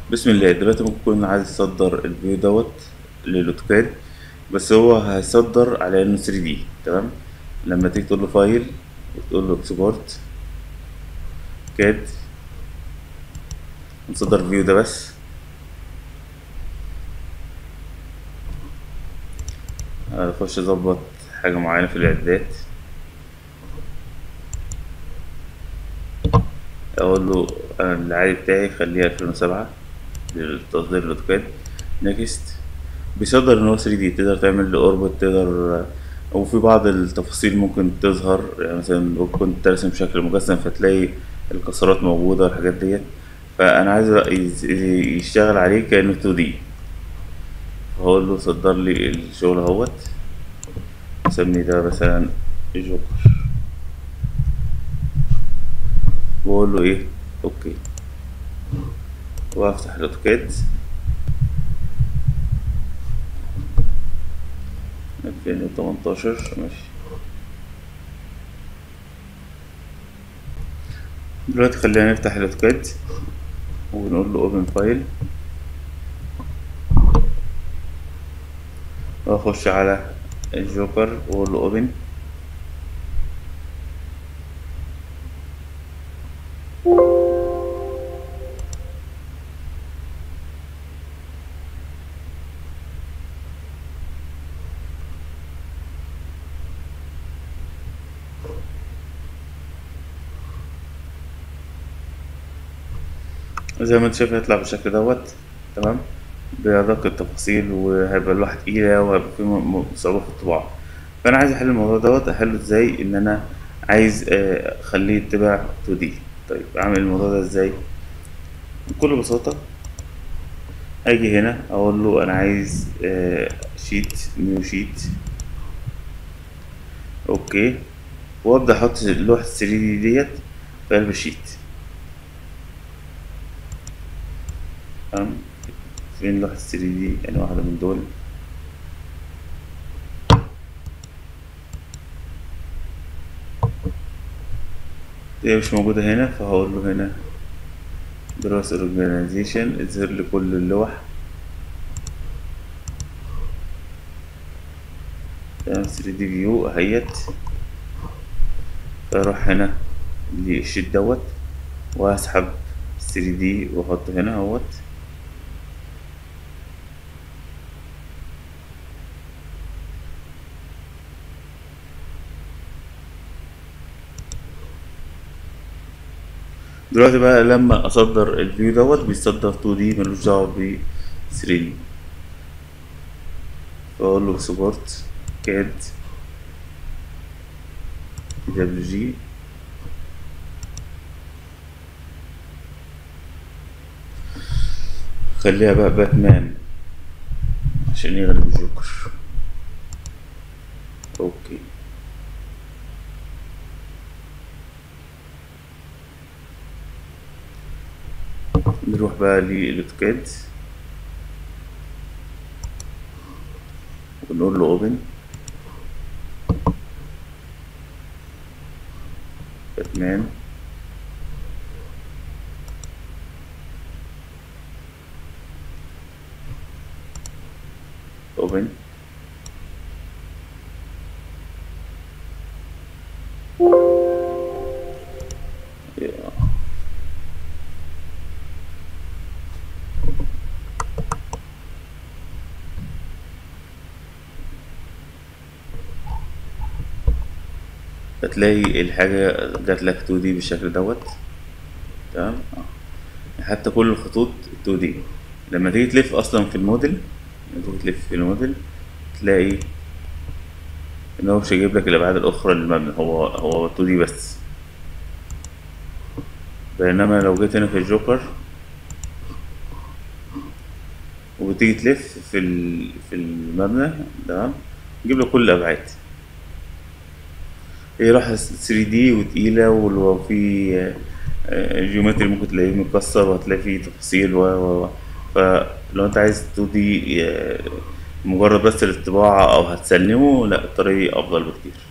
بسم الله دلوقتي ممكن يكون عايز يصدر الفيو دوت للاوتوكاد بس هو هيصدر على انه 3 دي تمام لما تيجي تقول له فايل وتقول له اكسبورت كاد نصدر الفيو ده بس اخش اظبط حاجة معينة في الاعدادات اقول له انا العادي بتاعي خليه 2007 للتصدير الاوتوكاد نيكست بيصدر ان هو 3 دي تقدر تعمل اوربت تقدر وفي بعض التفاصيل ممكن تظهر يعني مثلا لو كنت ترسم بشكل مجسم فتلاقي الكسرات موجودة والحاجات ديت فانا عايز يز- يشتغل عليه كأنه 2 دي هقول له صدر لي الشغل اهوت سمي ده مثلا جوكر واقول له ايه اوكي وافتح الاوتوكاد 2018 ماشي دلوقتي خلينا نفتح الاوتوكاد ونقول له اوبن فايل واخش على الجوكر واقول له اوبن زي ما انت شايف هيطلع بالشكل دوت تمام بأدق التفاصيل وهيبقى اللوحة تقيلة وهيبقى فيه م- م- صعوبة في الطباعة فأنا عايز أحل الموضوع دوت أحله ازاي إن أنا عايز آه، أخليه يتبع 2D طيب أعمل الموضوع ده ازاي بكل بساطة أجي هنا أقول له أنا عايز آه، شيت نيو شيت أوكي وأبدأ أحط لوحة 3 دي ديت في قلب الشيت تمام فين لوحة 3 دي يعني واحدة من دول هي مش موجودة هنا فهقول له هنا دراسة organization اظهر لي كل اللوح تمام 3 دي فيو اهيت فاروح هنا للشيت دوت وهسحب 3 دي واحطه هنا اهوت دلوقتي بقى لما اصدر الفيو دوت بيصدر 2 دي ملوش دعوه ب 3 دي فاقول له سبورت كاد دبليو جي خليها بقى باتمان عشان يغلب الجوكر اوكي نروح بقى للاوتوكاد ونقول له اوبن باتمان اوبن هتلاقي الحاجة جات لك 2 دي بالشكل دوت تمام اه حتى كل الخطوط 2 دي لما تيجي تلف اصلا في الموديل لما تيجي تلف في الموديل تلاقي ان هو مش هيجيب لك الابعاد الاخرى للمبنى هو هو 2 دي بس بينما لو جيت هنا في الجوكر وتيجي تلف في ال... في المبنى تمام يجيب لك كل الابعاد هي راحة 3 دي وتقيلة ولو في آه، جيومتري ممكن تلاقيه متكسر وهتلاقي فيه تفاصيل و و و فلو انت عايز 2 دي مجرد بس للطباعة او هتسلمه لا الطريقة افضل بكتير